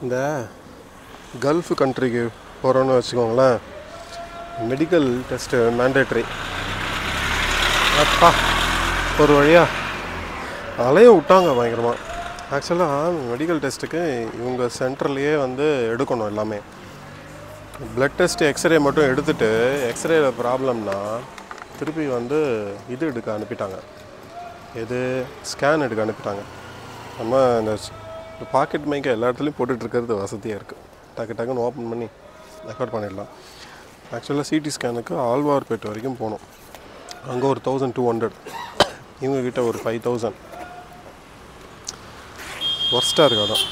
இந்த கல்ஃப் கண்ட்ரிக்கு போகிறோன்னு வச்சுக்கோங்களேன் மெடிக்கல் டெஸ்ட்டு மேண்டேட்ரி அப்பா ஒரு வழியா அலைய விட்டாங்க பயங்கரமாக ஆக்சுவலாக மெடிக்கல் டெஸ்ட்டுக்கு இவங்க சென்டர்லேயே வந்து எடுக்கணும் எல்லாமே பிளட் டெஸ்ட் எக்ஸ்ரே மட்டும் எடுத்துட்டு எக்ஸ்ரேல ப்ராப்ளம்னா திருப்பி வந்து இது எடுக்க அனுப்பிட்டாங்க எது ஸ்கேன் எடுக்க அனுப்பிட்டாங்க நம்ம இந்த பாக்கெட் மைக்கை எல்லா இடத்துலையும் போட்டுட்டு இருக்கிறது வசதியாக இருக்குது டக்கு டக்குன்னு ஓப்பன் பண்ணி ரெக்கார்ட் பண்ணிடலாம் ஆக்சுவலாக சிடி ஸ்கேனுக்கு ஆழ்வார்பேட் வரைக்கும் போனோம் அங்கே ஒரு தௌசண்ட் டூ ஹண்ட்ரட் இவங்கக்கிட்ட ஒரு ஃபைவ் தௌசண்ட் ஒர்ஸ்ட்டாக இருக்கு அதான்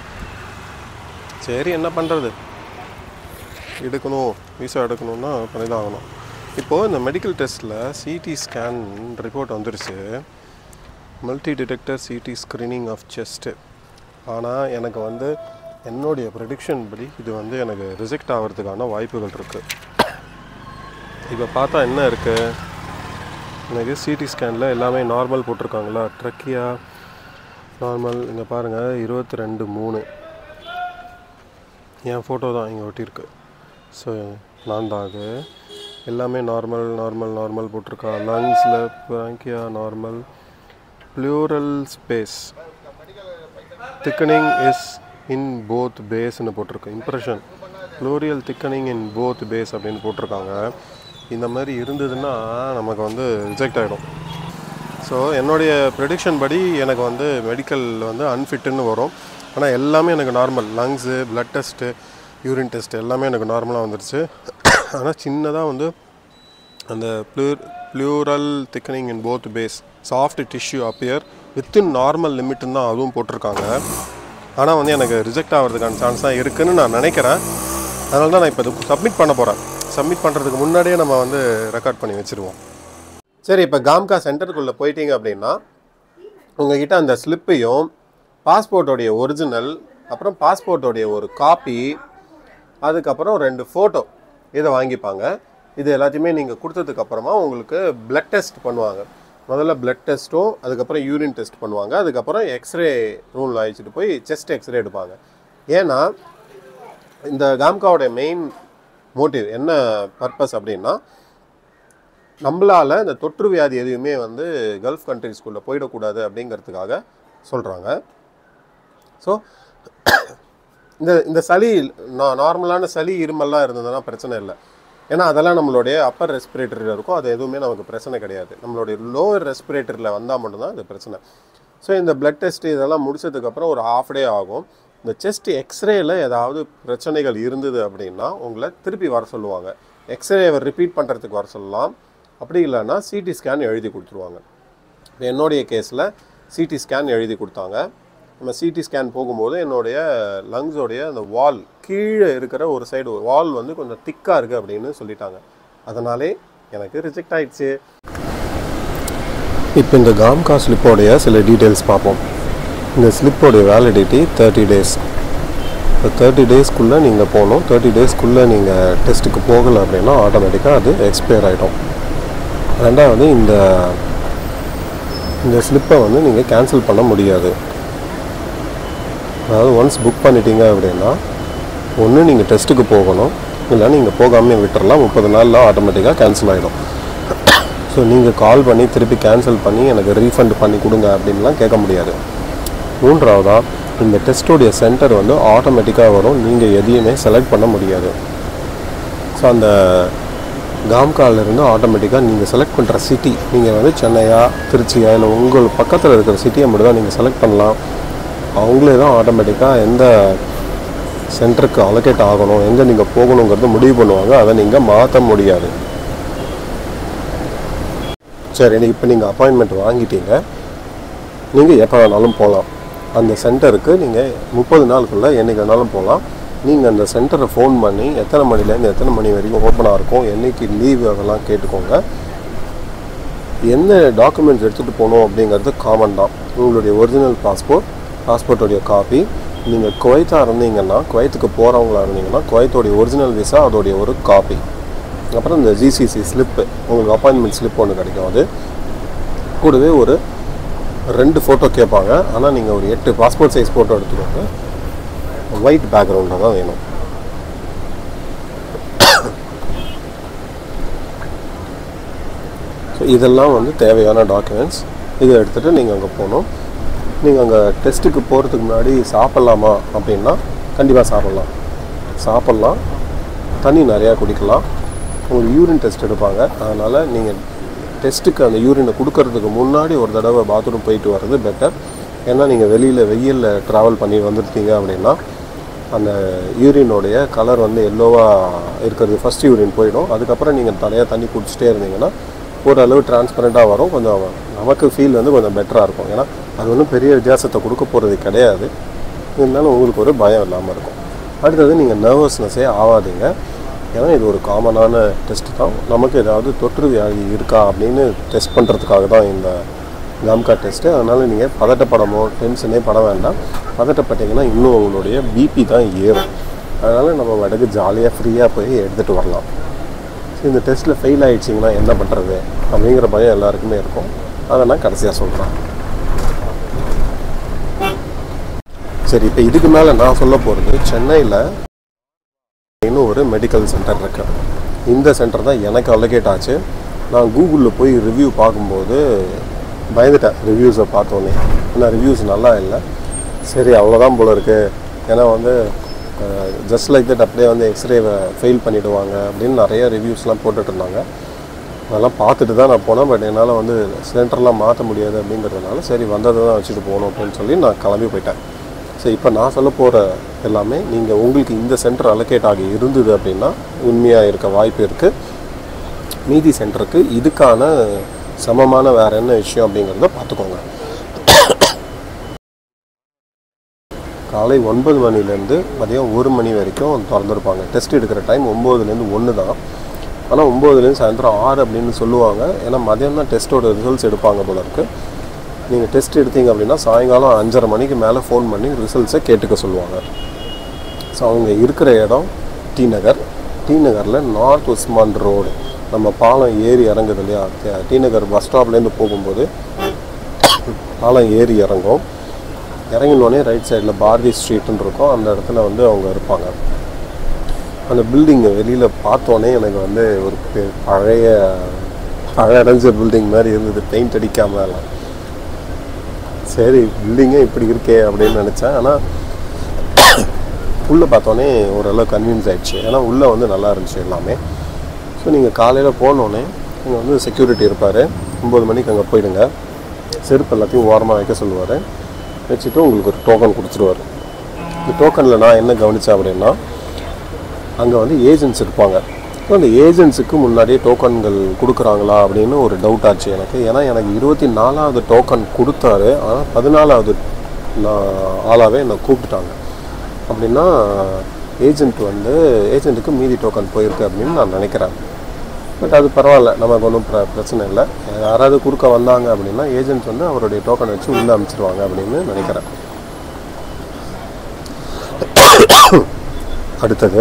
சரி என்ன பண்ணுறது எடுக்கணும் விசா எடுக்கணும்னா பண்ணி தான் ஆகணும் இப்போது இந்த மெடிக்கல் டெஸ்ட்டில் சிடி ஸ்கேன் ரிப்போர்ட் வந்துருச்சு multi detector CT screening of chest ஆனால் எனக்கு வந்து என்னுடைய ப்ரெடிக்ஷன் படி இது வந்து எனக்கு ரிஜெக்ட் ஆகிறதுக்கான வாய்ப்புகள் இருக்குது இப்போ பார்த்தா என்ன இருக்குது எனக்கு சிடி ஸ்கேனில் எல்லாமே நார்மல் போட்டிருக்காங்களா ட்ரக்கியா நார்மல் இங்கே பாருங்கள் இருபத்தி ரெண்டு மூணு என் ஃபோட்டோ தான் இங்கே ஒட்டியிருக்கு ஸோ நான் தான் அது எல்லாமே நார்மல் நார்மல் நார்மல் போட்டிருக்கா லங்ஸில் bronchi normal pleural space thickening is in both பேஸ்னு போட்டிருக்கு impression pleural thickening in both bases அப்படின்னு போட்டிருக்காங்க இந்த மாதிரி இருந்ததுன்னா நமக்கு வந்து ரிஜெக்ட் ஆகிடும் ஸோ என்னுடைய ப்ரெடிக்ஷன் படி எனக்கு வந்து மெடிக்கல் வந்து அன்ஃபிட்டுன்னு வரும் ஆனால் எல்லாமே எனக்கு normal lungs blood test urine test எல்லாமே எனக்கு நார்மலாக வந்துருச்சு ஆனால் சின்னதாக வந்து அந்த ப்ளூர் pleural thickening in both bases soft tissue appear within normal லிமிட்டுன்னு தான் அதுவும் போட்டிருக்காங்க ஆனால் வந்து எனக்கு ரிஜெக்ட் ஆகிறதுக்கான சான்ஸ் தான் இருக்குதுன்னு நான் நினைக்கிறேன் அதனால தான் நான் இப்போ இது சப்மிட் பண்ண போகிறேன் சப்மிட் பண்ணுறதுக்கு முன்னாடியே நம்ம வந்து ரெக்கார்ட் பண்ணி வச்சுருவோம் சரி இப்போ காம்கா சென்டருக்குள்ளே போயிட்டீங்க அப்படின்னா உங்ககிட்ட அந்த ஸ்லிப்பையும் பாஸ்போர்ட்டோடைய ஒரிஜினல் அப்புறம் பாஸ்போர்ட்டோடைய ஒரு காப்பி அதுக்கப்புறம் ரெண்டு ஃபோட்டோ இதை வாங்கிப்பாங்க இது எல்லாத்தையுமே நீங்கள் கொடுத்ததுக்கப்புறமா உங்களுக்கு பிளட் டெஸ்ட் பண்ணுவாங்க முதல்ல பிளட் டெஸ்ட்டும் அதுக்கப்புறம் யூரின் டெஸ்ட் பண்ணுவாங்க அதுக்கப்புறம் எக்ஸ்ரே ரூமில் அழைச்சிட்டு போய் செஸ்ட் எக்ஸ்ரே எடுப்பாங்க ஏன்னா இந்த காம்காவோடைய மெயின் மோட்டிவ் என்ன பர்பஸ் அப்படின்னா நம்மளால் இந்த தொற்று வியாதி எதுவுமே வந்து கல்ஃப் கண்ட்ரிஸ்குள்ளே போயிடக்கூடாது அப்படிங்கிறதுக்காக சொல்கிறாங்க ஸோ இந்த இந்த சளி நா நார்மலான சளி இருமல்லாம் இருந்ததுன்னா பிரச்சனை இல்லை ஏன்னா அதெல்லாம் நம்மளுடைய அப்பர் ரெஸ்பிரேட்டரியில் இருக்கும் அது எதுவுமே நமக்கு பிரச்சனை கிடையாது நம்மளுடைய லோவர் ரெஸ்பிரேட்டரியில் வந்தால் மட்டும்தான் இது பிரச்சனை ஸோ இந்த பிளட் டெஸ்ட் இதெல்லாம் முடிச்சதுக்கப்புறம் ஒரு ஆஃப் டே ஆகும் இந்த செஸ்ட் எக்ஸ்ரேயில் ஏதாவது பிரச்சனைகள் இருந்தது அப்படின்னா உங்களை திருப்பி வர சொல்லுவாங்க எக்ஸ்ரேவை ரிப்பீட் பண்ணுறதுக்கு வர சொல்லலாம் அப்படி இல்லைன்னா சிடி ஸ்கேன் எழுதி கொடுத்துருவாங்க இப்போ என்னுடைய கேஸில் சிடி ஸ்கேன் எழுதி கொடுத்தாங்க நம்ம சிடி ஸ்கேன் போகும்போது என்னுடைய லங்ஸோடைய அந்த வால் கீழே இருக்கிற ஒரு சைடு வால் வந்து கொஞ்சம் திக்காக இருக்குது அப்படின்னு சொல்லிட்டாங்க அதனாலே எனக்கு ரிஜெக்ட் ஆயிடுச்சு இப்போ இந்த காம்கா ஸ்லிப்போடைய சில டீட்டெயில்ஸ் பார்ப்போம் இந்த ஸ்லிப்போடைய வேலிடிட்டி தேர்ட்டி டேஸ் இப்போ தேர்ட்டி டேஸ்க்குள்ளே நீங்கள் போகணும் தேர்ட்டி டேஸ்க்குள்ளே நீங்கள் டெஸ்ட்டுக்கு போகலை அப்படின்னா ஆட்டோமேட்டிக்காக அது எக்ஸ்பயர் ஆகிடும் ரெண்டாவது இந்த இந்த ஸ்லிப்பை வந்து நீங்கள் கேன்சல் பண்ண முடியாது அதாவது ஒன்ஸ் புக் பண்ணிட்டீங்க அப்படின்னா ஒன்று நீங்கள் டெஸ்ட்டுக்கு போகணும் இல்லை நீங்கள் போகாமல் விட்டுறலாம் முப்பது நாளில் ஆட்டோமேட்டிக்காக கேன்சல் ஆகிடும் ஸோ நீங்கள் கால் பண்ணி திருப்பி கேன்சல் பண்ணி எனக்கு ரீஃபண்ட் பண்ணி கொடுங்க அப்படின்லாம் கேட்க முடியாது மூன்றாவதாக இந்த டெஸ்ட்டோடைய சென்டர் வந்து ஆட்டோமேட்டிக்காக வரும் நீங்கள் எதையுமே செலக்ட் பண்ண முடியாது ஸோ அந்த காம்கால இருந்து ஆட்டோமேட்டிக்காக நீங்கள் செலக்ட் பண்ணுற சிட்டி நீங்கள் வந்து சென்னையா திருச்சியா இல்லை உங்கள் பக்கத்தில் இருக்கிற சிட்டியை மட்டும் தான் நீங்கள் செலக்ட் பண்ணலாம் அவங்களே தான் ஆட்டோமேட்டிக்காக எந்த சென்டருக்கு அலோகேட் ஆகணும் எங்கே நீங்கள் போகணுங்கிறது முடிவு பண்ணுவாங்க அதை நீங்கள் மாற்ற முடியாது சரி இப்போ நீங்கள் அப்பாயின்மெண்ட் வாங்கிட்டீங்க நீங்கள் எப்போ வேணாலும் போகலாம் அந்த சென்டருக்கு நீங்கள் முப்பது நாளுக்குள்ளே என்றைக்கு வேணாலும் போகலாம் நீங்கள் அந்த சென்டரை ஃபோன் பண்ணி எத்தனை மணிலேருந்து எத்தனை மணி வரைக்கும் ஓப்பனாக இருக்கும் என்றைக்கு லீவ் அதெல்லாம் கேட்டுக்கோங்க என்ன டாக்குமெண்ட்ஸ் எடுத்துகிட்டு போகணும் அப்படிங்கிறது காமன் தான் உங்களுடைய ஒரிஜினல் பாஸ்போர்ட் பாஸ்போர்ட்டோடைய காப்பி நீங்கள் குவைத்தாக இருந்தீங்கன்னா குவைத்துக்கு போகிறவங்களா இருந்தீங்கன்னா குவைத்தோடைய ஒரிஜினல் விசா அதோடைய ஒரு காப்பி அப்புறம் இந்த ஜிசிசி ஸ்லிப்பு உங்களுக்கு அப்பாயின்மெண்ட் ஸ்லிப் ஒன்று கிடைக்கும் அது கூடவே ஒரு ரெண்டு ஃபோட்டோ கேட்பாங்க ஆனால் நீங்கள் ஒரு எட்டு பாஸ்போர்ட் சைஸ் ஃபோட்டோ எடுத்துக்கோங்க ஒயிட் பேக்ரவுண்டில் தான் வேணும் ஸோ இதெல்லாம் வந்து தேவையான டாக்குமெண்ட்ஸ் இதை எடுத்துகிட்டு நீங்கள் அங்கே போகணும் நீங்கள் அங்கே டெஸ்ட்டுக்கு போகிறதுக்கு முன்னாடி சாப்பிட்லாமா அப்படின்னா கண்டிப்பாக சாப்பிட்லாம் சாப்பிட்லாம் தண்ணி நிறையா குடிக்கலாம் உங்களுக்கு யூரின் டெஸ்ட் எடுப்பாங்க அதனால் நீங்கள் டெஸ்ட்டுக்கு அந்த யூரினை கொடுக்கறதுக்கு முன்னாடி ஒரு தடவை பாத்ரூம் போயிட்டு வர்றது பெட்டர் ஏன்னா நீங்கள் வெளியில் வெயிலில் ட்ராவல் பண்ணி வந்துருக்கீங்க அப்படின்னா அந்த யூரினோடைய கலர் வந்து எல்லோவாக இருக்கிறது ஃபஸ்ட் யூரின் போயிடும் அதுக்கப்புறம் நீங்கள் தலையாக தண்ணி குடிச்சிட்டே இருந்தீங்கன்னா ஓரளவு டிரான்ஸ்பரண்ட்டாக வரும் கொஞ்சம் நமக்கு ஃபீல் வந்து கொஞ்சம் பெட்டராக இருக்கும் ஏன்னா அது ஒன்றும் பெரிய வித்தியாசத்தை கொடுக்க போகிறது கிடையாது இருந்தாலும் உங்களுக்கு ஒரு பயம் இல்லாமல் இருக்கும் அடுத்தது நீங்கள் நர்வஸ்னஸே ஆகாதீங்க ஏன்னா இது ஒரு காமனான டெஸ்ட் தான் நமக்கு ஏதாவது தொற்று வியாதி இருக்கா அப்படின்னு டெஸ்ட் பண்ணுறதுக்காக தான் இந்த காம்கா டெஸ்ட்டு அதனால் நீங்கள் பதட்டப்படமோ டென்ஷனே பட வேண்டாம் பதட்டப்பட்டீங்கன்னா இன்னும் உங்களுடைய பிபி தான் ஏறும் அதனால் நம்ம வடக்கு ஜாலியாக ஃப்ரீயாக போய் எடுத்துகிட்டு வரலாம் இந்த டெஸ்ட்டில் ஃபெயில் ஆகிடுச்சிங்கன்னா என்ன பண்ணுறது அப்படிங்கிற பயம் எல்லாருக்குமே இருக்கும் அதை நான் கடைசியாக சொல்கிறேன் சரி இப்போ இதுக்கு மேலே நான் சொல்ல போகிறது சென்னையில் இன்னும் ஒரு மெடிக்கல் சென்டர் இருக்கு இந்த சென்டர் தான் எனக்கு அலோகேட் ஆச்சு நான் கூகுளில் போய் ரிவ்யூ பார்க்கும்போது பயந்துட்டேன் ரிவ்யூஸை பார்த்தோன்னே ஏன்னா ரிவ்யூஸ் நல்லா இல்லை சரி அவ்வளோதான் போல இருக்குது ஏன்னா வந்து ஜஸ்ட் லைக் தட் அப்படியே வந்து எக்ஸ்ரேவை ஃபெயில் பண்ணிவிடுவாங்க அப்படின்னு நிறைய ரிவ்யூஸ்லாம் போட்டுட்டு இருந்தாங்க அதெல்லாம் பார்த்துட்டு தான் நான் போனேன் பட் என்னால் வந்து சென்டர்லாம் மாற்ற முடியாது அப்படிங்கிறதுனால சரி வந்ததை தான் வச்சுட்டு போகணும் அப்படின்னு சொல்லி நான் கிளம்பி போயிட்டேன் ஸோ இப்போ நான் சொல்ல போகிற எல்லாமே நீங்கள் உங்களுக்கு இந்த சென்டர் அலோகேட் ஆகி இருந்தது அப்படின்னா உண்மையாக இருக்க வாய்ப்பு இருக்குது மீதி சென்டருக்கு இதுக்கான சமமான வேறு என்ன விஷயம் அப்படிங்கிறத பார்த்துக்கோங்க காலை ஒன்பது மணிலேருந்து மதியம் ஒரு மணி வரைக்கும் திறந்துருப்பாங்க டெஸ்ட் எடுக்கிற டைம் ஒம்போதுலேருந்து ஒன்று தான் ஆனால் ஒம்போதுலேருந்து சாயந்தரம் ஆறு அப்படின்னு சொல்லுவாங்க ஏன்னா மதியம் தான் டெஸ்ட்டோட ரிசல்ட்ஸ் எடுப்பாங்க போல இருக்குது நீங்கள் டெஸ்ட் எடுத்தீங்க அப்படின்னா சாயங்காலம் அஞ்சரை மணிக்கு மேலே ஃபோன் பண்ணி ரிசல்ட்ஸை கேட்டுக்க சொல்லுவாங்க ஸோ அவங்க இருக்கிற இடம் டி நகர் டி நகரில் நார்த் உஸ்மான் ரோடு நம்ம பாலம் ஏறி இறங்குது இல்லையா டி- டி நகர் பஸ் ஸ்டாப்லேருந்து போகும்போது பாலம் ஏறி இறங்கும் இறங்கினோடனே ரைட் சைடில் பாரதி ஸ்ட்ரீட்னு இருக்கும் அந்த இடத்துல வந்து அவங்க இருப்பாங்க அந்த பில்டிங்கை வெளியில் பார்த்தோன்னே எனக்கு வந்து ஒரு பெ- பழைய பழையடைஞ்ச பில்டிங் மாதிரி இருந்தது பெயிண்ட் அடிக்காம எல்லாம் சரி பில்டிங்கே இப்படி இருக்கே அப்படின்னு நினச்சேன் ஆனால் உள்ளே பார்த்தோன்னே ஓரளவு கன்வின்ஸ் ஆயிடுச்சு ஏன்னா உள்ளே வந்து நல்லா இருந்துச்சு எல்லாமே ஸோ நீங்கள் காலையில் போனோடனே அங்கே வந்து செக்யூரிட்டி இருப்பார் ஒம்பது மணிக்கு அங்கே போயிடுங்க செருப்பு எல்லாத்தையும் ஓரமாக வைக்க சொல்லுவார் வச்சுட்டு உங்களுக்கு ஒரு டோக்கன் கொடுத்துருவார் இந்த டோக்கனில் நான் என்ன கவனித்தேன் அப்படின்னா அங்கே வந்து ஏஜென்ட்ஸ் இருப்பாங்க ஸோ அந்த ஏஜென்ட்ஸுக்கு முன்னாடியே டோக்கன்கள் கொடுக்குறாங்களா அப்படின்னு ஒரு டவுட் ஆச்சு எனக்கு ஏன்னா எனக்கு இருபத்தி நாலாவது டோக்கன் கொடுத்தாரு ஆனால் பதினாலாவது நான் ஆளாகவே என்னை கூப்பிட்டுட்டாங்க அப்படின்னா ஏஜென்ட் வந்து ஏஜென்ட்டுக்கு மீதி டோக்கன் போயிருக்கு அப்படின்னு நான் நினைக்கிறேன் பட் அது பரவாயில்ல நமக்கு ஒன்றும் பிர பிரச்சனை இல்லை யாராவது குறுக்க வந்தாங்க அப்படின்னா ஏஜென்ட் வந்து அவருடைய டோக்கன் வச்சு உள்ளே அனுப்பிச்சிருவாங்க அப்படின்னு நினைக்கிறேன் அடுத்தது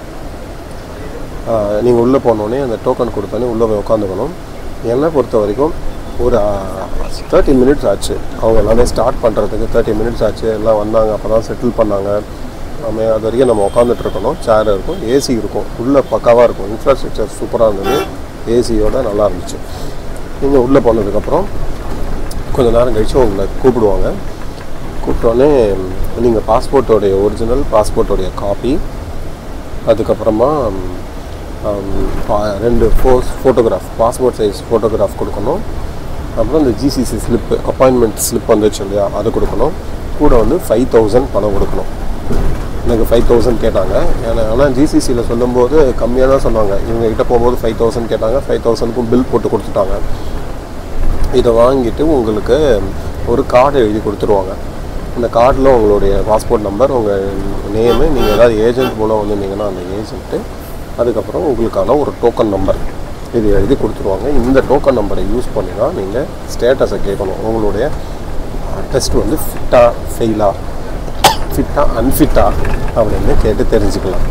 நீங்கள் உள்ளே போனோடனே அந்த டோக்கன் கொடுத்தோன்னே உள்ளே போய் உட்காந்துக்கணும் என்னை பொறுத்த வரைக்கும் ஒரு தேர்ட்டி மினிட்ஸ் ஆச்சு அவங்க எல்லாமே ஸ்டார்ட் பண்ணுறதுக்கு தேர்ட்டி மினிட்ஸ் ஆச்சு எல்லாம் வந்தாங்க அப்போ தான் செட்டில் பண்ணாங்க நம்ம அது வரைக்கும் நம்ம உட்காந்துட்டு இருக்கணும் சேர் இருக்கும் ஏசி இருக்கும் உள்ளே பக்காவாக இருக்கும் இன்ஃப்ராஸ்ட்ரக்சர் சூப்பராக இருந்தது ஏசியோட நல்லா இருந்துச்சு நீங்கள் உள்ளே போனதுக்கப்புறம் கொஞ்ச நேரம் கழிச்சு உங்களை கூப்பிடுவாங்க கூப்பிட்டோன்னே நீங்கள் பாஸ்போர்ட்டோடைய ஒரிஜினல் பாஸ்போர்ட்டோடைய காப்பி அதுக்கப்புறமா ஆம், பா- ரெண்டு ஃபோஸ் ஃபோட்டோகிராஃப் பாஸ்போர்ட் சைஸ் ஃபோட்டோகிராஃப் கொடுக்கணும் அப்புறம் இந்த ஜிசிசி ஸ்லிப்பு அப்பாயின்மெண்ட் ஸ்லிப் வந்துச்சு இல்லையா அது கொடுக்கணும் கூட வந்து ஃபைவ் தௌசண்ட் பணம் கொடுக்கணும் எனக்கு ஃபைவ் தௌசண்ட் கேட்டாங்க ஏன்னா ஆனால் ஜிசிசியில் சொல்லும்போது கம்மியாக தான் சொன்னாங்க இவங்க கிட்ட போகும்போது ஃபைவ் தௌசண்ட் கேட்டாங்க ஃபைவ் தௌசண்ட்க்கும் பில் போட்டு கொடுத்துட்டாங்க இதை வாங்கிட்டு உங்களுக்கு ஒரு கார்டு எழுதி கொடுத்துருவாங்க அந்த கார்டில் உங்களுடைய பாஸ்போர்ட் நம்பர் உங்கள் நேமு நீங்கள் ஏதாவது ஏஜென்ட் மூலம் வந்திருந்தீங்கன்னா அந்த ஏஜென்ட்டு அதுக்கப்புறம் உங்களுக்கான ஒரு டோக்கன் நம்பர் இது எழுதி கொடுத்துருவாங்க இந்த டோக்கன் நம்பரை யூஸ் பண்ணி தான் நீங்கள் ஸ்டேட்டஸை கேட்கணும் உங்களுடைய டெஸ்ட் வந்து ஃபிட்டா ஃபெயிலா ஃபிட்டா அன்ஃபிட்டா அப்படின்னு கேட்டு தெரிஞ்சுக்கலாம்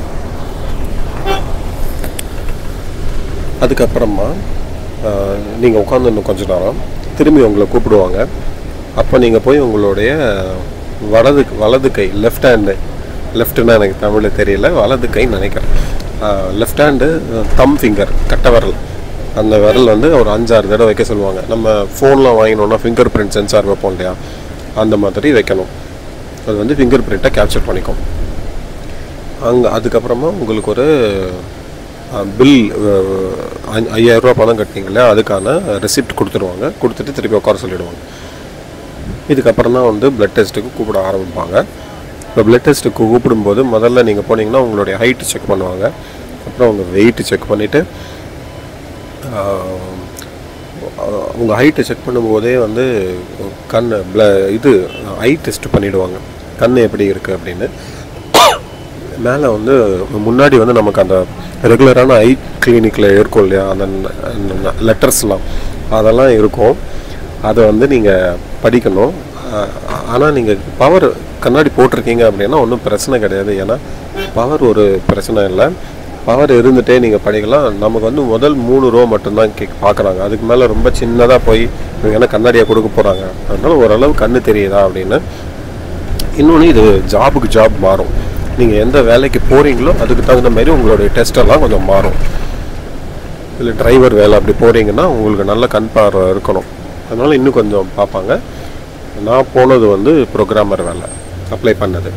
அதுக்கப்புறமா நீங்கள் உட்காந்து இன்னும் கொஞ்ச நேரம் திரும்பி உங்களை கூப்பிடுவாங்க அப்போ நீங்கள் போய் உங்களுடைய வலது வலது கை லெஃப்ட் ஹேண்டு லெஃப்ட்னா எனக்கு தமிழில் தெரியல வலது கை நினைக்கிறேன் லெஃப்ட் ஹேண்டு தம் ஃபிங்கர் கட்டை விரல் அந்த விரல் வந்து ஒரு அஞ்சாறு தடவை வைக்க சொல்லுவாங்க நம்ம ஃபோன்லாம் வாங்கினோன்னா ஃபிங்கர் பிரிண்ட் சென்சார் வைப்போம் இல்லையா அந்த மாதிரி வைக்கணும் அது வந்து ஃபிங்கர் பிரிண்ட்டை கேப்சர் பண்ணிக்கும் அங்கே அதுக்கப்புறமா உங்களுக்கு ஒரு பில் ஐயாயிரரூபா பணம் கட்டினீங்க இல்லையா அதுக்கான ரெசிப்ட் கொடுத்துருவாங்க கொடுத்துட்டு திருப்பி உட்கார சொல்லிடுவாங்க இதுக்கப்புறம் தான் வந்து பிளட் டெஸ்ட்டுக்கு கூப்பிட ஆரம்பிப்பாங்க இப்போ பிளட் டெஸ்ட்டுக்கு கூப்பிடும்போது முதல்ல நீங்கள் போனீங்கன்னா உங்களுடைய ஹைட்டு செக் பண்ணுவாங்க அப்புறம் உங்கள் வெயிட்டு செக் பண்ணிவிட்டு உங்கள் ஹைட்டை செக் பண்ணும்போதே வந்து கண் ப்ள இது ஐ டெஸ்ட் பண்ணிவிடுவாங்க கண் எப்படி இருக்குது அப்படின்னு மேலே வந்து முன்னாடி வந்து நமக்கு அந்த ரெகுலரான ஐ கிளினிக்கில் இருக்கும் இல்லையா அந்த லெட்டர்ஸ்லாம் அதெல்லாம் இருக்கும் அதை வந்து நீங்கள் படிக்கணும் ஆனால் நீங்கள் பவர் கண்ணாடி போட்டிருக்கீங்க அப்படின்னா ஒன்றும் பிரச்சனை கிடையாது ஏன்னா பவர் ஒரு பிரச்சனை இல்லை பவர் இருந்துகிட்டே நீங்கள் படிக்கலாம் நமக்கு வந்து முதல் மூணு ரோ மட்டும்தான் கே பார்க்குறாங்க அதுக்கு மேலே ரொம்ப சின்னதாக போய் இவங்க என்ன கண்ணாடியாக கொடுக்க போகிறாங்க அதனால ஓரளவு கண்ணு தெரியுதா அப்படின்னு இன்னொன்று இது ஜாபுக்கு ஜாப் மாறும் நீங்கள் எந்த வேலைக்கு போகிறீங்களோ அதுக்கு தகுந்த மாதிரி உங்களுடைய டெஸ்ட்டெல்லாம் கொஞ்சம் மாறும் இல்லை டிரைவர் வேலை அப்படி போகிறீங்கன்னா உங்களுக்கு நல்ல கண் பார்வை இருக்கணும் அதனால் இன்னும் கொஞ்சம் பார்ப்பாங்க நான் போனது வந்து ப்ரோக்ராமர் வேலை அப்ளை பண்ணது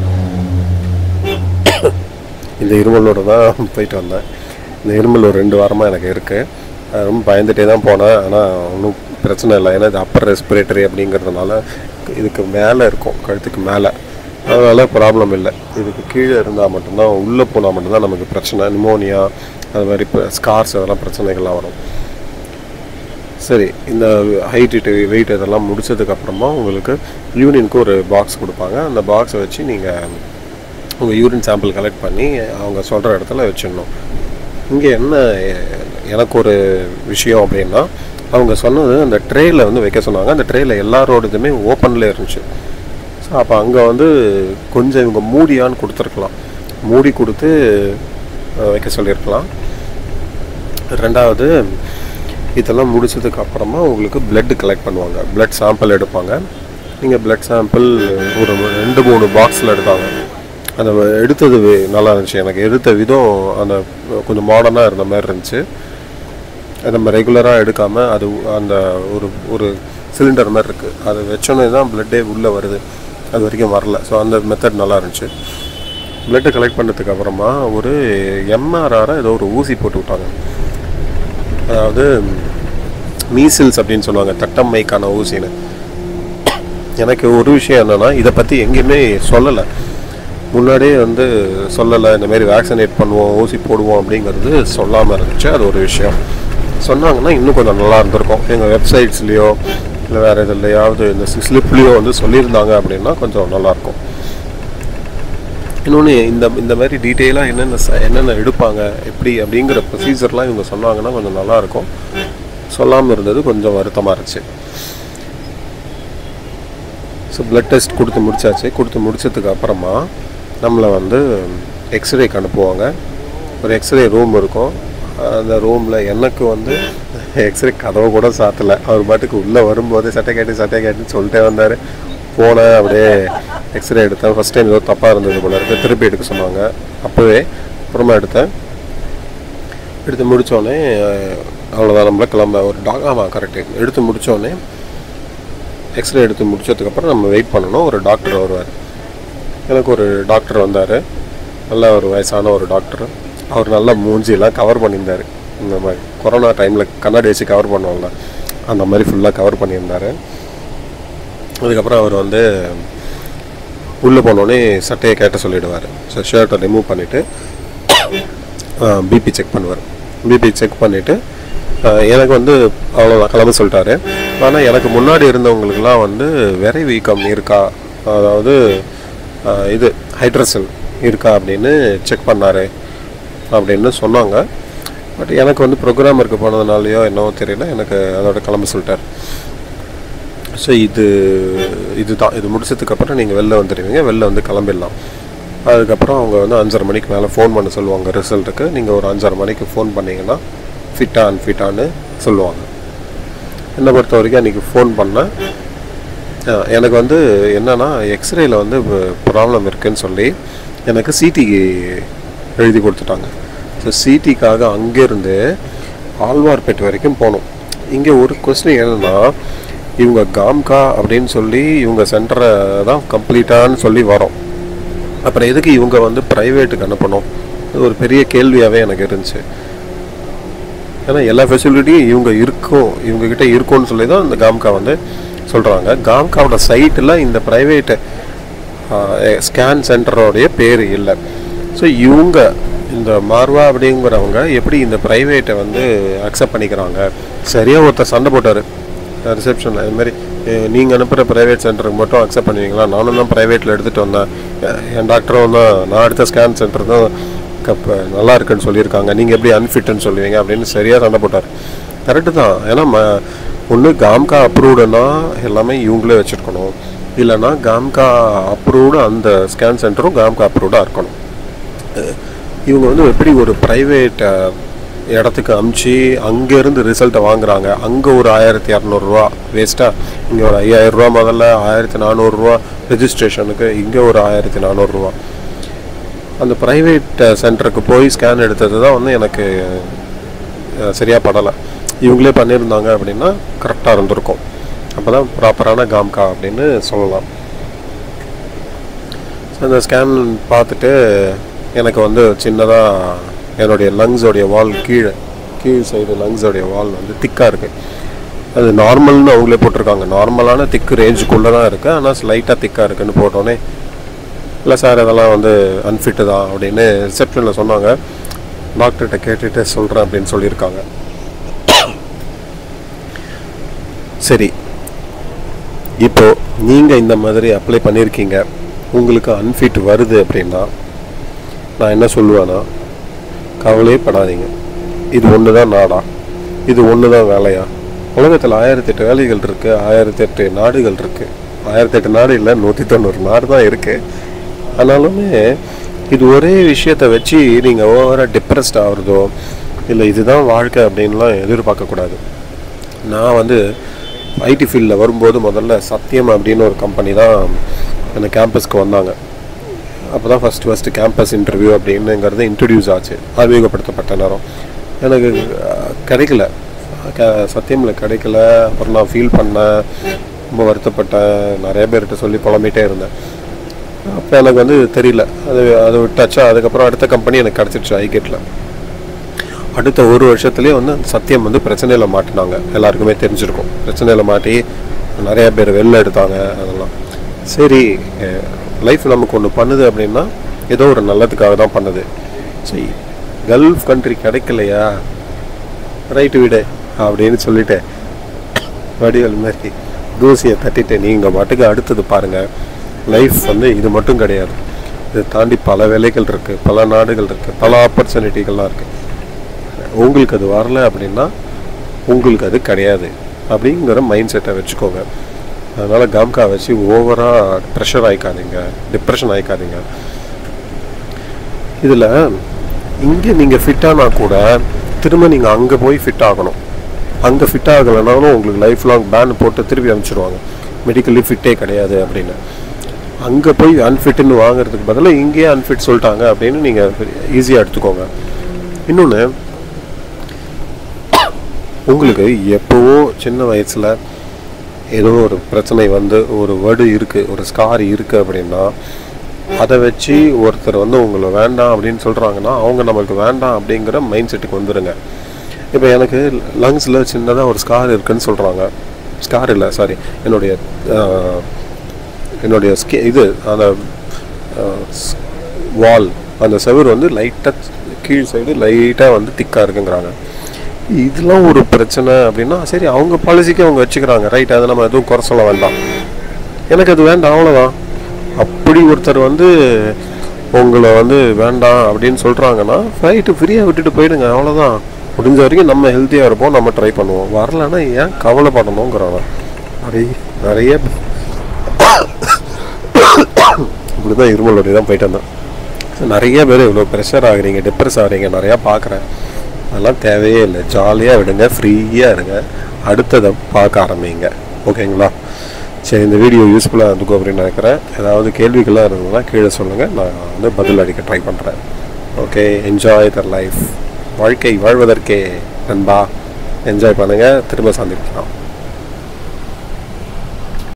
இந்த இருமலோடு தான் போயிட்டு வந்தேன் இந்த இருமல் ஒரு ரெண்டு வாரமாக எனக்கு இருக்குது ரொம்ப பயந்துட்டே தான் போனேன் ஆனால் ஒன்றும் பிரச்சனை இல்லை ஏன்னா இது அப்பர் ரெஸ்பிரேட்டரி அப்படிங்கிறதுனால இதுக்கு மேலே இருக்கும் கழுத்துக்கு மேலே அதனால் ப்ராப்ளம் இல்லை இதுக்கு கீழே இருந்தால் மட்டும்தான் உள்ளே போனால் மட்டும்தான் நமக்கு பிரச்சனை நிமோனியா அது மாதிரி இப்போ ஸ்கார்ஸ் அதெல்லாம் பிரச்சனைகள்லாம் வரும் சரி இந்த ஹைட்டு வெயிட் இதெல்லாம் முடிச்சதுக்கப்புறமா உங்களுக்கு யூனியனுக்கு ஒரு பாக்ஸ் கொடுப்பாங்க அந்த பாக்ஸை வச்சு நீங்கள் உங்கள் யூரின் சாம்பிள் கலெக்ட் பண்ணி அவங்க சொல்கிற இடத்துல வச்சிடணும் இங்கே என்ன எனக்கு ஒரு விஷயம் அப்படின்னா அவங்க சொன்னது அந்த ட்ரேயில் வந்து வைக்க சொன்னாங்க அந்த ட்ரேயில் எல்லாரோடதுமே ஓப்பனில் இருந்துச்சு ஸோ அப்போ அங்கே வந்து கொஞ்சம் இவங்க மூடியான்னு கொடுத்துருக்கலாம் மூடி கொடுத்து வைக்க சொல்லியிருக்கலாம் ரெண்டாவது இதெல்லாம் முடிச்சதுக்கு அப்புறமா உங்களுக்கு பிளட் கலெக்ட் பண்ணுவாங்க பிளட் சாம்பிள் எடுப்பாங்க நீங்கள் பிளட் சாம்பிள் ஒரு ரெண்டு மூணு பாக்ஸில் எடுத்தாங்க அந்த எடுத்தது நல்லா இருந்துச்சு எனக்கு எடுத்த விதம் அந்த கொஞ்சம் மாடர்னாக இருந்த மாதிரி இருந்துச்சு நம்ம ரெகுலராக எடுக்காமல் அது அந்த ஒரு ஒரு சிலிண்டர் மாதிரி இருக்குது அதை வச்சோன்னே தான் பிளட்டே உள்ளே வருது அது வரைக்கும் வரல ஸோ அந்த மெத்தட் நல்லா இருந்துச்சு பிளட்டை கலெக்ட் பண்ணதுக்கு அப்புறமா ஒரு எம்ஆர்ஆரை ஏதோ ஒரு ஊசி போட்டு விட்டாங்க அதாவது மீசில்ஸ் அப்படின்னு சொல்லுவாங்க தட்டம்மைக்கான ஊசின்னு எனக்கு ஒரு விஷயம் என்னென்னா இதை பற்றி எங்கேயுமே சொல்லலை முன்னாடியே வந்து சொல்லலை இந்த மாதிரி வேக்சினேட் பண்ணுவோம் ஊசி போடுவோம் அப்படிங்கிறது சொல்லாமல் இருந்துச்சு அது ஒரு விஷயம் சொன்னாங்கன்னா இன்னும் கொஞ்சம் நல்லா இருந்திருக்கும் எங்கள் வெப்சைட்ஸ்லேயோ இல்லை வேறு எதுலையாவது இந்த ஸ்லிப்லேயோ வந்து சொல்லியிருந்தாங்க அப்படின்னா கொஞ்சம் நல்லாயிருக்கும் இன்னொன்று இந்த இந்த மாதிரி டீட்டெயிலாக என்னென்ன ச என்னென்ன எடுப்பாங்க எப்படி அப்படிங்கிற ப்ரொசீஜர்லாம் இவங்க சொன்னாங்கன்னா கொஞ்சம் நல்லாயிருக்கும் சொல்லாமல் இருந்தது கொஞ்சம் வருத்தமாக இருந்துச்சு ஸோ ப்ளட் டெஸ்ட் கொடுத்து முடிச்சாச்சு கொடுத்து முடிச்சதுக்கு அப்புறமா நம்மளை வந்து எக்ஸ்ரேக்கு அனுப்புவாங்க ஒரு எக்ஸ்ரே ரூம் இருக்கும் அந்த ரூமில் எனக்கு வந்து எக்ஸ்ரே கதவை கூட சாத்தலை அவர் பாட்டுக்கு உள்ளே வரும்போது சட்டை கேட்டு சட்டை கேட்டுன்னு சொல்லிட்டே வந்தார் போனேன் அப்படியே எக்ஸ்ரே எடுத்தேன் ஃபஸ்ட் டைம் ஏதோ தப்பாக இருந்தது போல இருக்கு திருப்பி எடுக்க சொன்னாங்க அப்போவே அப்புறமா எடுத்தேன் எடுத்து முடித்தோடனே அவ்வளோதான் நம்மள கிளம்ப ஒரு டாக் ஆமாம் கரெக்டு எடுத்து முடித்தோடனே எக்ஸ்ரே எடுத்து முடிச்சதுக்கப்புறம் நம்ம வெயிட் பண்ணணும் ஒரு டாக்டர் வருவார் எனக்கு ஒரு டாக்டர் வந்தார் நல்ல ஒரு வயசான ஒரு டாக்டர் அவர் நல்லா மூஞ்சியெல்லாம் கவர் பண்ணியிருந்தார் இந்த மாதிரி கொரோனா டைமில் கண்ணாடி வச்சு கவர் பண்ணுவாங்க அந்த மாதிரி ஃபுல்லாக கவர் பண்ணியிருந்தார் அதுக்கப்புறம் அவர் வந்து உள்ளே போனோடனே சட்டையை கேட்ட சொல்லிவிடுவார் ஸோ ஷர்ட்டை ரிமூவ் பண்ணிவிட்டு பிபி செக் பண்ணுவார் பிபி செக் பண்ணிவிட்டு எனக்கு வந்து அவ்வளோதான் கிளம்ப சொல்லிட்டாரு ஆனால் எனக்கு முன்னாடி இருந்தவங்களுக்குலாம் வந்து விரை வீக்கம் இருக்கா அதாவது இது ஹைட்ரசல் இருக்கா அப்படின்னு செக் பண்ணார் அப்படின்னு சொன்னாங்க பட் எனக்கு வந்து ப்ரோக்ராமருக்கு போனதுனாலையோ என்னவோ தெரியல எனக்கு அதோட கிளம்ப சொல்லிட்டார் ஸோ இது இதுதான் இது முடிச்சதுக்கப்புறம் நீங்கள் வெளில வந்துடுவீங்க வெளில வந்து கிளம்பிடலாம் அதுக்கப்புறம் அவங்க வந்து அஞ்சரை மணிக்கு மேலே ஃபோன் பண்ண சொல்லுவாங்க ரிசல்ட்டுக்கு நீங்கள் ஒரு அஞ்சரை மணிக்கு ஃபோன் பண்ணிங்கன்னா ஃபிட்டா அன்ஃபிட்டான்னு சொல்லுவாங்க என்னை பொறுத்த வரைக்கும் அன்றைக்கி ஃபோன் பண்ணேன் அஹ் எனக்கு வந்து என்னன்னா எக்ஸ்ரேல வந்து ப்ராப்ளம் இருக்குன்னு சொல்லி எனக்கு சிடிக்கு எழுதி கொடுத்துட்டாங்க ஸோ சிடிக்காக அங்கேருந்து ஆழ்வார்பேட் வரைக்கும் போகணும் இங்கே ஒரு கொஸ்டின் என்னன்னா இவங்க காம்கா அப்படின்னு சொல்லி இவங்க சென்டரை தான் கம்ப்ளீட்டான்னு சொல்லி வரோம் அப்புறம் எதுக்கு இவங்க வந்து ப்ரைவேட்டுக்கு அனுப்பணும் இது ஒரு பெரிய கேள்வியாகவே எனக்கு இருந்துச்சு ஏன்னா எல்லா ஃபெசிலிட்டியும் இவங்க இருக்கும் இவங்க கிட்ட இருக்கும்னு சொல்லி தான் இந்த காம்கா வந்து சொல்கிறாங்க காம்காவோட சைட்டில் இந்த ப்ரைவேட்டு ஸ்கேன் சென்டரோடைய பேர் இல்லை ஸோ இவங்க இந்த மார்வா அப்படிங்கிறவங்க எப்படி இந்த ப்ரைவேட்டை வந்து அக்செப்ட் பண்ணிக்கிறாங்க சரியாக ஒருத்தர் சண்டை போட்டார் ரிசப்ஷனில் இது மாதிரி நீங்கள் அனுப்புகிற ப்ரைவேட் சென்டருக்கு மட்டும் அக்செப்ட் பண்ணுவீங்களா நானும் தான் ப்ரைவேட்டில் எடுத்துகிட்டு வந்தேன் எ- என் டாக்டரும் தான் நான் எடுத்த ஸ்கேன் சென்டர் தான் கப் நல்லா இருக்குன்னு சொல்லியிருக்காங்க நீங்கள் எப்படி அன்ஃபிட்னு சொல்லுவீங்க அப்படின்னு சரியாக சண்டை போட்டார் கரெக்டு தான் ஏன்னா ம ஒன்று காம்கா அப்ரூவ்டுனா எல்லாமே இவங்களே வச்சுருக்கணும் இல்லைன்னா காம்கா அப்ரூவ்டு அந்த ஸ்கேன் சென்டரும் காம்கா அப்ரூவ்டாக இருக்கணும் இவங்க வந்து எப்படி ஒரு ப்ரைவேட் இடத்துக்கு அமுச்சு அங்கேருந்து ரிசல்ட்டை வாங்குறாங்க அங்கே ஒரு ஆயிரத்தி இரநூறுவா வேஸ்ட்டாக இங்கே ஒரு ஐயாயிரரூவா முதல்ல ஆயிரத்தி நானூறுரூவா ரெஜிஸ்ட்ரேஷனுக்கு இங்கே ஒரு ஆயிரத்தி நானூறுரூவா அந்த ப்ரைவேட் சென்டருக்கு போய் ஸ்கேன் எடுத்தது தான் வந்து எனக்கு சரியாக படலை இவங்களே பண்ணியிருந்தாங்க அப்படின்னா கரெக்டாக இருந்திருக்கும் அப்போ தான் ப்ராப்பரான காம்கா அப்படின்னு சொல்லலாம் ஸோ அந்த ஸ்கேன் பார்த்துட்டு எனக்கு வந்து சின்னதாக என்னுடைய லங்ஸோடைய வால் கீழே கீழ் சைடு லங்ஸோடைய வால் வந்து திக்காக இருக்குது அது நார்மல்னு அவங்களே போட்டிருக்காங்க நார்மலான திக்கு ரேஞ்சுக்குள்ளே தான் இருக்குது ஆனால் லைட்டாக திக்காக இருக்குன்னு போட்டோன்னே இல்லை சார் அதெல்லாம் வந்து அன்ஃபிட்டு தான் அப்படின்னு ரிசப்ஷனில் சொன்னாங்க டாக்டர்கிட்ட கேட்டுட்டு சொல்கிறேன் அப்படின்னு சொல்லியிருக்காங்க சரி இப்போ நீங்கள் இந்த மாதிரி அப்ளை பண்ணியிருக்கீங்க உங்களுக்கு அன்ஃபிட் வருது அப்படின்னா நான் என்ன சொல்லுவேன்னா கவலையே படாதீங்க இது ஒன்று தான் நாடா இது ஒன்று தான் வேலையா உலகத்தில் ஆயிரத்தெட்டு வேலைகள் இருக்குது ஆயிரத்தெட்டு நாடுகள் இருக்குது ஆயிரத்தெட்டு நாடு இல்லை நூற்றி தொண்ணூறு நாடு தான் இருக்குது ஆனாலுமே இது ஒரே விஷயத்தை வச்சு நீங்கள் ஓவராக டிப்ரெஸ்ட் ஆகுறதோ இல்லை இதுதான் வாழ்க்கை அப்படின்லாம் எதிர்பார்க்கக்கூடாது நான் வந்து ஐடி ஃபீல்டில் வரும்போது முதல்ல சத்தியம் அப்படின்னு ஒரு கம்பெனி தான் அந்த கேம்பஸ்க்கு வந்தாங்க அப்போ தான் ஃபஸ்ட்டு ஃபஸ்ட்டு கேம்பஸ் இன்டர்வியூ அப்படின்னுங்கிறது இன்ட்ரடியூஸ் ஆச்சு அறிமுகப்படுத்தப்பட்ட நேரம் எனக்கு அஹ், கிடைக்கல க- சத்தியமில் கிடைக்கல அப்புறம் நான் ஃபீல் பண்ணேன் ரொம்ப வருத்தப்பட்டேன் நிறைய பேர்கிட்ட சொல்லி புலம்பிகிட்டே இருந்தேன் அப்போ எனக்கு வந்து தெரியல அது அதை விட்டாச்சா அதுக்கப்புறம் அடுத்த கம்பெனி எனக்கு கிடச்சிருச்சு ஐகேட்டில் அடுத்த ஒரு வருஷத்துலேயே வந்து அந்த சத்தியம் வந்து பிரச்சனையில் மாட்டினாங்க எல்லாருக்குமே தெரிஞ்சிருக்கும் பிரச்சனையில் மாட்டி நிறைய பேர் வெளில எடுத்தாங்க அதெல்லாம் சரி லைஃப் நமக்கு ஒன்று பண்ணுது அப்படின்னா ஏதோ ஒரு நல்லதுக்காக தான் பண்ணுது சரி கல்ஃப் கண்ட்ரி கிடைக்கலையா ரைட்டு விடு அப்படின்னு சொல்லிட்டு வடிவல் மாதிரி தூசியை தட்டிட்டு நீங்கள் பாட்டுக்கு அடுத்தது பாருங்கள் லைஃப் வந்து இது மட்டும் கிடையாது இதை தாண்டி பல வேலைகள் இருக்குது பல நாடுகள் இருக்குது பல ஆப்பர்ச்சுனிட்டிகள்லாம் இருக்குது உங்களுக்கு அது வரல அப்படின்னா உங்களுக்கு அது கிடையாது அப்படிங்கிற மைண்ட் செட்டை வச்சுக்கோங்க அதனால் காம்கா வச்சு ஓவராக ப்ரெஷர் ஆயிக்காதீங்க டிப்ரெஷன் ஆயிக்காதீங்க இதில் இங்கே நீங்கள் ஃபிட்டானா கூட திரும்ப நீங்கள் அங்கே போய் ஃபிட் ஆகணும் அங்கே ஃபிட் ஆகலைனாலும் உங்களுக்கு லைஃப் லாங் பேன் போட்டு திருப்பி அனுப்பிச்சிடுவாங்க மெடிக்கலி ஃபிட்டே கிடையாது அப்படின்னு அங்கே போய் அன்ஃபிட்னு வாங்குறதுக்கு பதிலாக இங்கேயே அன்ஃபிட் சொல்லிட்டாங்க அப்படின்னு நீங்கள் ஈஸியாக எடுத்துக்கோங்க இன்னொன்று உங்களுக்கு எப்போவோ சின்ன வயசில் ஏதோ ஒரு பிரச்சனை வந்து ஒரு வடு இருக்குது ஒரு ஸ்கார் இருக்குது அப்படின்னா அதை வச்சு ஒருத்தர் வந்து உங்களை வேண்டாம் அப்படின்னு சொல்கிறாங்கன்னா அவங்க நம்மளுக்கு வேண்டாம் அப்படிங்கிற மைண்ட் செட்டுக்கு வந்துடுங்க இப்போ எனக்கு லங்ஸில் சின்னதாக ஒரு ஸ்கார் இருக்குன்னு சொல்கிறாங்க ஸ்கார் இல்லை சாரி என்னுடைய ஆஹ், என்னுடைய ஸ்கே இது அந்த வால் அந்த செவுர் வந்து லைட்டாக கீழ் சைடு லைட்டாக வந்து திக்காக இருக்குங்கிறாங்க இதெல்லாம் ஒரு பிரச்சனை அப்படின்னா சரி அவங்க பாலிசிக்கு அவங்க வச்சுக்கிறாங்க ரைட் அதை நம்ம எதுவும் குறை சொல்ல வேண்டாம் எனக்கு அது வேண்டாம் அவ்வளோதான் அப்படி ஒருத்தர் வந்து உங்களை வந்து வேண்டாம் அப்படின்னு சொல்கிறாங்கன்னா ரைட்டு ஃப்ரீயாக விட்டுட்டு போயிடுங்க அவ்வளோதான் முடிஞ்ச வரைக்கும் நம்ம ஹெல்த்தியாக இருப்போம் நம்ம ட்ரை பண்ணுவோம் வரலன்னா ஏன் கவலைப்படணுங்கிறாங்க நிறைய நிறைய இப்படி தான் இருமலோடைய தான் போயிட்டு வந்தேன் நிறைய பேர் இவ்வளோ ப்ரெஷர் ஆகுறீங்க டிப்ரெஸ் ஆகுறீங்க நிறையா பார்க்குறேன் அதெல்லாம் தேவையே இல்லை ஜாலியாக விடுங்க ஃப்ரீயாக இருங்க அடுத்ததை பார்க்க ஆரம்பிங்க ஓகேங்களா சரி இந்த வீடியோ யூஸ்ஃபுல்லாக இருக்கும் அப்படின்னு நினைக்கிறேன் ஏதாவது கேள்விகள்லாம் இருந்ததுன்னா கீழே சொல்லுங்கள் நான் வந்து பதில் அளிக்க ட்ரை பண்ணுறேன் ஓகே என்ஜாய் தர் லைஃப் வாழ்க்கை வாழ்வதற்கே நண்பா என்ஜாய் பண்ணுங்கள் திரும்ப சந்திக்கலாம்